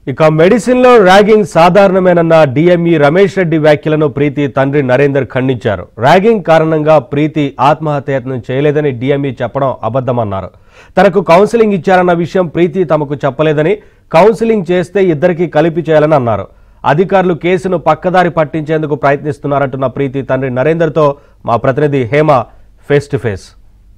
ఇక మెడిసిన్ లో ర్యాగింగ్ సాధారణమేనన్న డిఎంఈ రమేష్ రెడ్డి వ్యాఖ్యలను ప్రీతి తండ్రి నరేందర్ ఖండించారు ర్యాగింగ్ కారణంగా ప్రీతి ఆత్మహత్యయత్నం చేయలేదని డిఎంఈ చెప్పడం అబద్ధమన్నారు తనకు కౌన్సిలింగ్ ఇచ్చారన్న విషయం ప్రీతి తమకు చెప్పలేదని కౌన్సిలింగ్ చేస్తే ఇద్దరికీ కలిపి చేయాలని అన్నారు అధికారులు కేసును పక్కదారి పట్టించేందుకు ప్రయత్నిస్తున్నారంటున్న ప్రీతి తండ్రి నరేందర్తో మా ప్రతినిధి హేమ ఫేస్ టు ఫేస్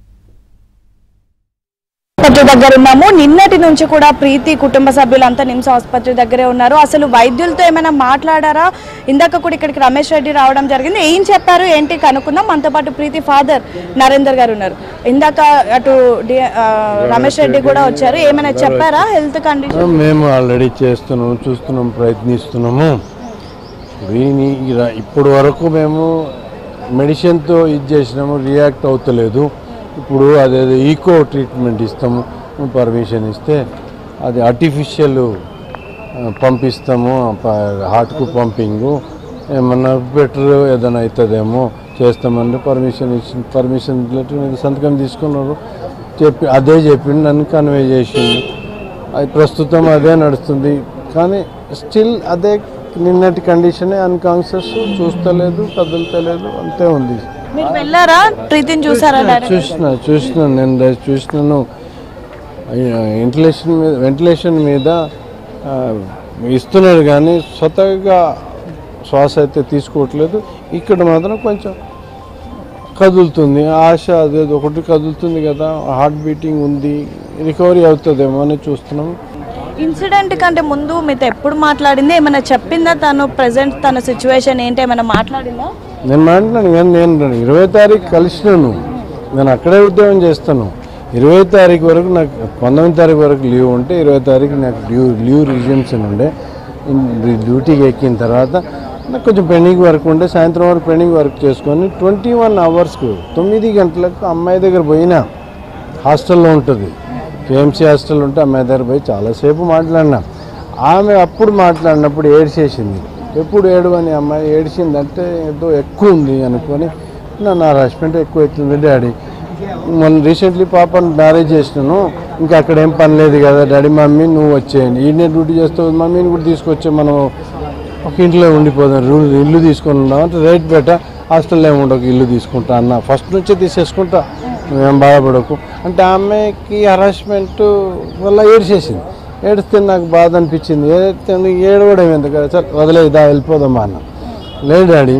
ఆసుపత్రి దగ్గర ఉన్నాము నిన్నటి నుంచి కూడా ప్రీతి కుటుంబ సభ్యులంతా నిమ్స్ ఆసుపత్రి దగ్గరే ఉన్నారు అసలు వైద్యులతో ఏమైనా మాట్లాడారా ఇందాక కూడా ఇక్కడికి రమేష్ రెడ్డి రావడం జరిగింది ఏం చెప్పారు ఏంటి కనుక్కుందాం మనతో పాటు ప్రీతి ఫాదర్ నరేందర్ గారు ఉన్నారు ఇందాక అటు డి- ఆ, రమేష్ రెడ్డి కూడా వచ్చారు ఏమైనా చెప్పారా హెల్త్ కండిషన్ మేము ఆల్రెడీ చేస్తున్నాము చూస్తున్నాం ప్రయత్నిస్తున్నాము వీని ఇలా- ఇప్పుడు వరకు మేము మెడిసిన్తో ఇది చేసినాము రియాక్ట్ అవుతలేదు ఇప్పుడు అదేదో ఈకో ట్రీట్మెంట్ ఇస్తాము పర్మిషన్ ఇస్తే అది ఆర్టిఫిషియల్ పంపిస్తాము హార్ట్కు పంపింగు ఏమన్నా బెటర్ ఏదైనా అవుతుందేమో చేస్తామని పర్మిషన్ ఇచ్చి పర్మిషన్ లెటర్ మీద సంతకం తీసుకున్నారు చెప్పి అదే చెప్పిండు నన్ను కన్వే చేసిండు అది ప్రస్తుతం అదే నడుస్తుంది కానీ స్టిల్ అదే నిన్నటి కండిషనే అన్కాన్షియస్ చూస్తలేదు కదులుతలేదు అంతే ఉంది మీరు వెళ్ళారా ప్రీతిని చూసారా direct? చూసిన చూసిన నేను ద- చూసినాను వెంటిలేషన్ మీద వెంటిలేషన్ మీద ఆ, ఇస్తున్నాడు కానీ స్వతహాగా శ్వాస అయితే తీసుకోవట్లేదు ఇక్కడ మాత్రం కొంచెం కదులుతుంది ఆశ అదేదో ఒకటి కదులుతుంది కదా హార్ట్ బీటింగ్ ఉంది రికవరీ అవుతుందేమో అని చూస్తున్నాం ఇన్సిడెంట్ కంటే ముందు మీతో ఎప్పుడు మాట్లాడింది ఏమైనా చెప్పిందా తను ప్రెసెంట్ తన సిచ్యువేషన్ ఏంటి ఏమైనా మాట్లాడిందా నేను మాట్లాడాను కానీ నేను ఇరవై తారీఖు కలిసినాను నేను అక్కడే ఉద్యోగం చేస్తాను ఇరవై తారీఖు వరకు నాకు పంతొమ్మిది తారీఖు వరకు లీవ్ ఉంటే ఇరవై తారీఖు నాకు లీవ్ లీవ్ రిజ్యూమ్షన్ ఉండే ఇన్- డ్యూటీకి ఎక్కిన తర్వాత నాకు కొంచెం పెండింగ్ వర్క్ ఉండే సాయంత్రం వరకు పెండింగ్ వర్క్ చేసుకొని ట్వంటీ వన్ అవర్స్కు తొమ్మిది గంటలకు అమ్మాయి దగ్గర పోయినా హాస్టల్లో ఉంటుంది కేఎంసీ హాస్టల్ ఉంటే అమ్మాయి దగ్గర పోయి చాలాసేపు మాట్లాడినా ఆమె అప్పుడు మాట్లాడినప్పుడు ఏడ్చేసింది ఎప్పుడు ఏడు అని అమ్మాయి ఏడిచిందంటే ఏదో ఎక్కువ ఉంది అనుకొని నన్ను హరాస్మెంట్ ఎక్కువ అవుతుంది డాడీ మొన్న రీసెంట్లీ పాపను మ్యారేజ్ చేసినాను ఇంకా అక్కడ ఏం పని లేదు కదా డాడీ మమ్మీ నువ్వు వచ్చేయండి ఈయనే డ్యూటీ చేస్తావు మమ్మీని కూడా తీసుకొచ్చే మనం ఒక ఇంట్లో ఉండిపోదాం రూ ఇల్లు తీసుకొని ఉన్నాం అంటే రేట్ బెట హాస్టల్లో ఏమి ఉండకు ఇల్లు తీసుకుంటా అన్న ఫస్ట్ నుంచే తీసేసుకుంటా నువ్వేం బాధపడకు అంటే ఆ అమ్మాయికి హరాస్మెంట్ వల్ల ఏడ్చేసింది ఏడిస్తే నాకు బాధ అనిపించింది ఏదైతే ఏడవడం ఎందుకు సార్ వదిలేదా వెళ్ళిపోదామా అన్న లేదు డాడీ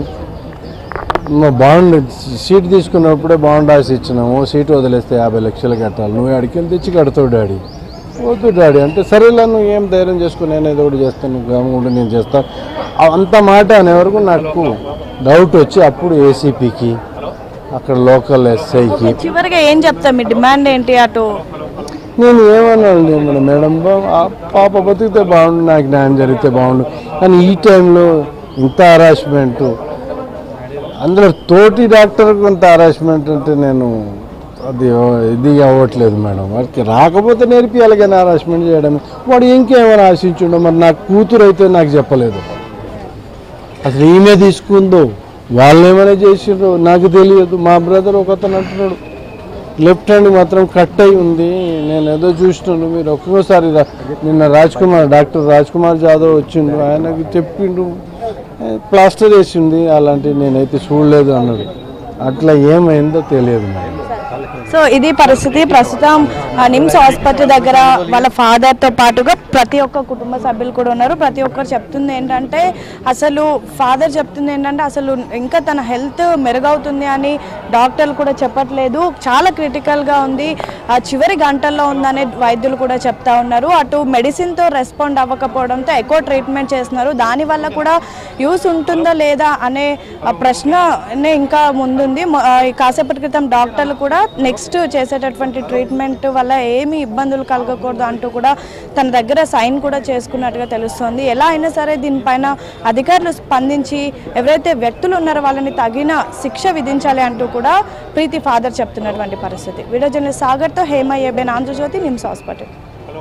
మా బాండ్ సీట్ తీసుకున్నప్పుడే బాండ్ రాసి ఇచ్చినాము సీట్ వదిలేస్తే యాభై లక్షలు కట్టాలి నువ్వు అడిగి తెచ్చి కడతావు డాడీ వద్దు డాడీ అంటే సరేలా నువ్వు ఏం ధైర్యం చేసుకుని నేను ఏదో ఒకటి చేస్తాను నువ్వు గమ్ముకుంటే నేను చేస్తాను ఆ- అంత మాట అనే వరకు నాకు డౌట్ వచ్చి అప్పుడు ఏసీపీకి అక్కడ లోకల్ ఎస్ఐకి చివరిగా ఏం చెప్తా మీ డిమాండ్ ఏంటి అటు నేను ఏమన్నాను మన మేడం బా- ఆ పాప బతికితే బాగుండు నాకు న్యాయం జరిగితే బాగుండు కానీ ఈ టైంలో ఇంత హరాస్మెంట్ అందులో తోటి డాక్టర్ కొంత హరాస్మెంట్ అంటే నేను అది ఇది అవ్వట్లేదు మేడం వాడికి రాకపోతే నేర్పియాలి కానీ హరాస్మెంట్ చేయడం వాడు ఇంకేమైనా ఆశించుండో మరి నాకు కూతురు అయితే నాకు చెప్పలేదు అసలు ఈమె తీసుకుందో వాళ్ళు ఏమైనా చేసిండ్రో నాకు తెలియదు మా బ్రదర్ ఒక అతను అంటున్నాడు లెఫ్ట్ హ్యాండ్ మాత్రం కట్ అయి ఉంది నేను ఏదో చూసినాను మీరు ఒక్కొక్కసారి రా- నిన్న రాజ్ కుమార్ డాక్టర్ రాజ్ కుమార్ జాదవ్ వచ్చిండు ఆయనకి చెప్పిండు ఏ, ప్లాస్టర్ వేసింది అలాంటివి నేనైతే చూడలేదు అన్నాడు అట్లా ఏమైందో తెలియదు మేడం సో ఇది పరిస్థితి ప్రస్తుతం ఆ, నిమ్స్ ఆసుపత్రి దగ్గర వాళ్ళ father తో పాటుగా ప్రతి ఒక్క కుటుంబ సభ్యులు కూడా ఉన్నారు ప్రతి ఒక్కరు చెప్తుంది ఏంటంటే అసలు ఫాదర్ చెప్తుంది ఏంటంటే అసలు ఇంకా తన హెల్త్ మెరుగవుతుంది అని డాక్టర్లు కూడా చెప్పట్లేదు చాలా క్రిటికల్గా ఉంది ఆ చివరి గంటల్లో ఉందనే వైద్యులు కూడా చెప్తా ఉన్నారు అటు మెడిసిన్తో రెస్పాండ్ అవ్వకపోవడంతో ఎక్కువ ట్రీట్మెంట్ చేస్తున్నారు దానివల్ల కూడా యూస్ ఉంటుందా లేదా అనే ఆ, ప్రశ్ననే ఇంకా ముందుంది మొ- ఆ, ఈ కాసేపటి క్రితం డాక్టర్లు కూడా నెక్స్ట్ చేసేటటువంటి ట్రీట్మెంట్ వల్ల ఏమి ఇబ్బందులు కలగకూడదు అంటూ కూడా తన దగ్గర సైన్ కూడా చేసుకున్నట్టుగా తెలుస్తోంది ఎలా అయినా సరే దీనిపైన అధికారులు స్పందించి ఎవరైతే వ్యక్తులు ఉన్నారో వాళ్ళని తగిన శిక్ష విధించాలి అంటూ కూడా ప్రీతి ఫాదర్ చెప్తున్నటువంటి పరిస్థితి వీడియో జర్నలిస్ట్ సాగర్తో Hema ABN Andhrajyothi NIMS hospital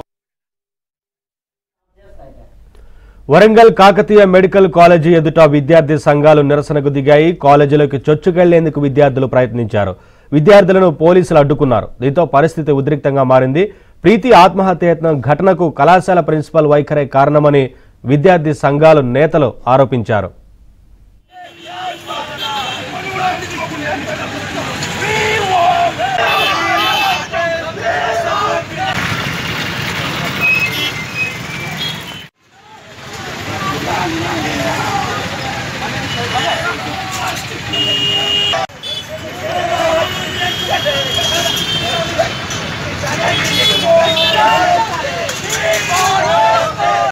Warangal Kakatiya medical college ఎదుట విద్యార్థి సంఘాలు నిరసనకు దిగాయి కాలేజీలోకి చొచ్చుకెళ్లేందుకు విద్యార్థులు ప్రయత్నించారు విద్యార్థులను పోలీసులు అడ్డుకున్నారు దీంతో పరిస్థితి ఉద్రిక్తంగా మారింది ప్రీతి ఆత్మహత్యయత్నం ఘటనకు కళాశాల ప్రిన్సిపల్ వైఖరే కారణమని విద్యార్థి సంఘాలు నేతలు ఆరోపించారు We